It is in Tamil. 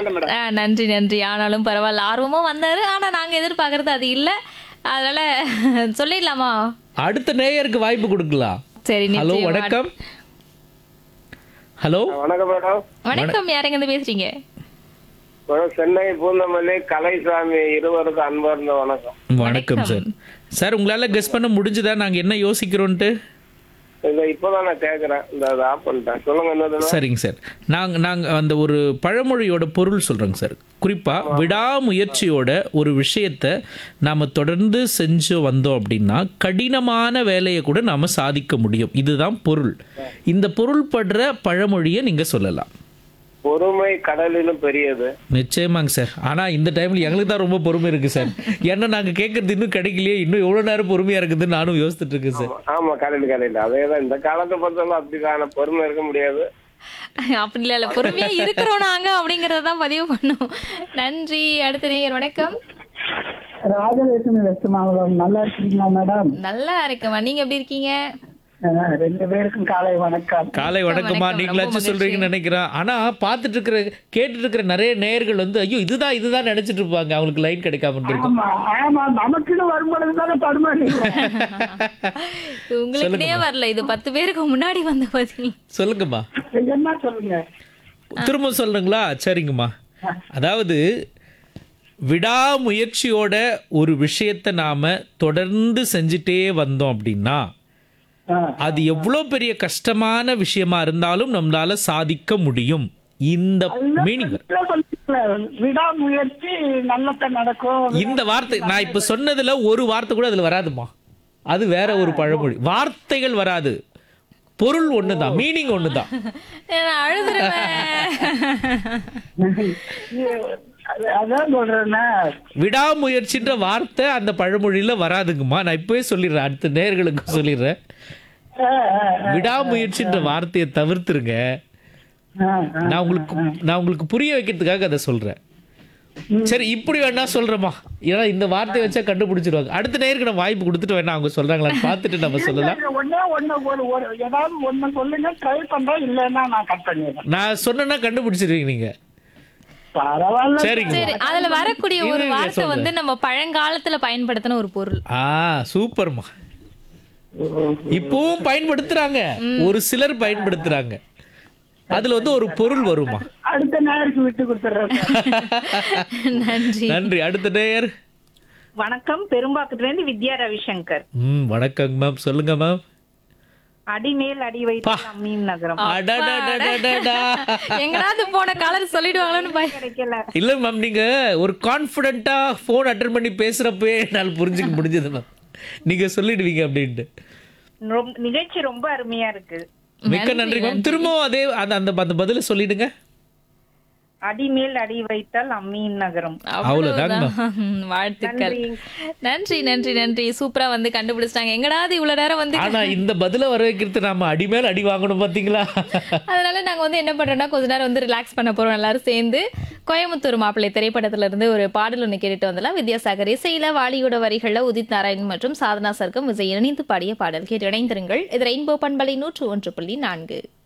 பரவாயில்ல மேடம் ஆ, நன்றி நன்றி ஆனாலும் பரவாயில்ல ஆர்வமும் வந்தாரு ஆனா நாங்க எதிர்பார்க்கறது அது இல்ல அதனால சொல்லிடலாமா அடுத்த நேயருக்கு வாய்ப்பு கொடுக்கலாம் சரி ஹலோ நிச்சயமா. வணக்கம் ஹலோ வணக்கம் மேடம் வணக்கம் யாருங்க இருந்து பேசுறீங்க மேடம் சென்னை பூந்தமல்லி கலைசாமி இருவருக்கும் அன்பார்ந்த வணக்கம் வணக்கம் சார் சார் உங்களால கெஸ் பண்ண முடிஞ்சுதா நாங்க என்ன யோசிக்கிறோன்ட்டு இந்த இப்பதான் நான் கேக்குறேன் இந்த அதை ஆஃப் பண்ணிட்டேன் சொல்லுங்க என்னதுன்னா சரிங்க சார் நாங்க நாங்க அந்த ஒரு பழமொழியோட பொருள் சொல்றோங்க சார் குறிப்பா விடாமுயற்சியோட ஒரு விஷயத்த நாம தொடர்ந்து செஞ்சு வந்தோம் அப்படின்னா கடினமான வேலையை கூட நாம சாதிக்க முடியும் இதுதான் பொருள் இந்த பொருள் படுற பழமொழியை நீங்க சொல்லலாம் பொறுமை கடலிலும் பெரியது நிச்சயமாங்க சார் ஆனா இந்த டைம்ல எங்களுக்கு தான் ரொம்ப பொறுமை இருக்கு சார் ஏன்னா நாங்க கேட்கறது இன்னும் கிடைக்கலையே இன்னும் எவ்வளவு நேரம் பொறுமையா இருக்குதுன்னு நானும் யோசிச்சுட்டு இருக்கேன் சார் ஆமா கடல் கடல் அதேதான் இந்த காலத்தை பொறுத்தவரை அப்படிதான் பொறுமை இருக்க முடியாது அப்படி இல்ல இல்ல பொறுமையா இருக்கிறோம் நாங்க அப்படிங்கறத தான் பதிவு பண்ணோம் நன்றி அடுத்த நேயர் வணக்கம் ராஜலட்சுமி வெஸ்ட் மாவட்டம் நல்லா இருக்கீங்களா மேடம் நல்லா இருக்கேம்மா நீங்க எப்படி இருக்கீங்க அஹ் ரெண்டு பேருக்கும் காலை வணக்கம் காலை வணக்கம்மா வணக்கம், நீங்களாச்சும் ரொம்ப சொல்றீங்கன்னு நினைக்கிறேன் ஆனா பார்த்துட்டு இருக்கிற கேட்டுட்டு இருக்கிற நிறைய நேயர்கள் வந்து ஐயோ இதுதான் இதுதான் நினைச்சிட்டு இருப்பாங்க அவங்களுக்கு லைன் கிடைக்காம இருக்கும் ஆமா ஆமா நமக்குன்னு வரும்பொழுது தானே தடுமாறீங்க உங்களுக்குனே வரல இது பத்து பேருக்கு முன்னாடி வந்த பதில் சொல்லுங்கம்மா என்ன சொல்லுங்க திரும்ப சொல்லுங்களா சரிங்கம்மா அதாவது விடாமுயற்சியோட ஒரு விஷயத்தை நாம தொடர்ந்து செஞ்சுட்டே வந்தோம் அப்படின்னா அஹ் அது எவ்வளோ பெரிய கஷ்டமான விஷயமா இருந்தாலும் நம்மளால சாதிக்க முடியும் இந்த மீனிங் இல்ல சொல்லுங்களே, விடாமுயற்சி நல்லத்த நடக்கும் இந்த வார்த்தை நான் இப்ப சொன்னதுல ஒரு வார்த்தை கூட அதுல வராதுமா அது வேற ஒரு பழமொழி வார்த்தைகள் வராது பொருள் ஒண்ணுதான் மீனிங் ஒண்ணுதான் நான் அழுதுருவேன் அது- அதான் சொல்றேன்னா விடாமுயற்சின்ற வார்த்தை அந்த பழமொழியில வராதுங்கம்மா நான் இப்பவே சொல்லிடுறேன் அடுத்த நேர்களுக்கு சொல்லிடுறேன் அஹ் அஹ் விடாமுயற்சின்ற வார்த்தையை தவிர்த்துருங்க அஹ் அஹ் நான் உங்களுக்கு நான் உங்களுக்கு புரிய வைக்கிறதுக்காக அதை சொல்றேன் சரி இப்படி வேணா சொல்றேம்மா ஏன்னா இந்த வார்த்தையை வச்சா கண்டுபிடிச்சிருவாங்க அடுத்த நேருக்கு நான் வாய்ப்பு கொடுத்துட்டு வேணா அவங்க சொல்றாங்களான்னு பார்த்துட்டு நம்ம சொல்லலாம் ஒண்ணே ஒண்ணு ஒரு ஒரு ஏதாவது ஒண்ணு சொல்லுங்க ட்ரை பண்றேன் இல்லைன்னா நான் கட் பண்ணிடுறேன் நான் சொன்னேன்னா கண்டுபிடிச்சிருவீங்க நீங்க பரவாயில்ல சரிங்க சரி அதுல வரக்கூடிய ஒரு இருங்க, வார்த்தை சொல்றேன். வந்து நம்ம பழங்காலத்துல பயன்படுத்தின ஒரு பொருள் ஆ சூப்பர்மா இப்பவும் பயன்படுத்துறாங்க ஒரு சிலர் பயன்படுத்துறாங்க அதுல வந்து ஒரு பொருள் வருமா அடுத்த நேருக்கு விட்டு கொடுத்துட்றேன் நன்றி நன்றி அடுத்த நேயர் வணக்கம் பெரும்பாக்கத்துல இருந்து வித்யா ரவிசங்கர் ம் வணக்கங்க மேம் சொல்லுங்க மேம் அடிமேல் அடி வைத்து அம்மீன் நகரம் அடடடடடடா. எங்கடாவது போன காலர் சொல்லிடுவாங்களோன்னு பய கிடைக்கல இல்ல மேம் நீங்க ஒரு கான்பிடண்டா போன் அட்டன் பண்ணி பேசுறப்பவே என்னால புரிஞ்சுக்க முடிஞ்சது மேம் நீங்க சொல்லிடுவீங்க அப்படின்ட்டு ரொம்ப- நிகழ்ச்சி ரொம்ப அருமையா இருக்கு மிக்க நன்றி மேம் திரும்பவும் அதே அந்த அந்த அந்த பதில சொல்லிடுங்க அடிமேல் அடி வைத்தால் அம்மியின் நகரம் அவ்வளவுதாங்க மேம் ம், வாழ்த்துக்கள் நன்றி நன்றி நன்றி சூப்பரா வந்து கண்டுபிடிச்சிட்டாங்க எங்கடாவது இவ்வளவு நேரம் வந்து ஆனா இந்த பதில வர வைக்கிறது நாம அடி மேல அடி வாங்கணும் பாத்தீங்களா அதனால நாங்க வந்து என்ன பண்றோம்னா கொஞ்ச நேரம் வந்து ரிலாக்ஸ் பண்ண போறோம் எல்லாரும் சேர்ந்து கோயம்புத்தூர் மாப்பிள்ளை திரைப்படத்துல இருந்து ஒரு பாடல் ஒன்று கேட்டுட்டு வந்தலாம் வித்யாசாகர் இசையில வாலியோட வரிகள்ல உதித் நாராயண் மற்றும் சாதனா சர்க்கம் விஜய் இணைந்து பாடிய பாடல் கேட்டு இணைந்திருங்கள் இது ரெயின்போ பண்பலை நூற்று ஒன்று புள்ளி நான்கு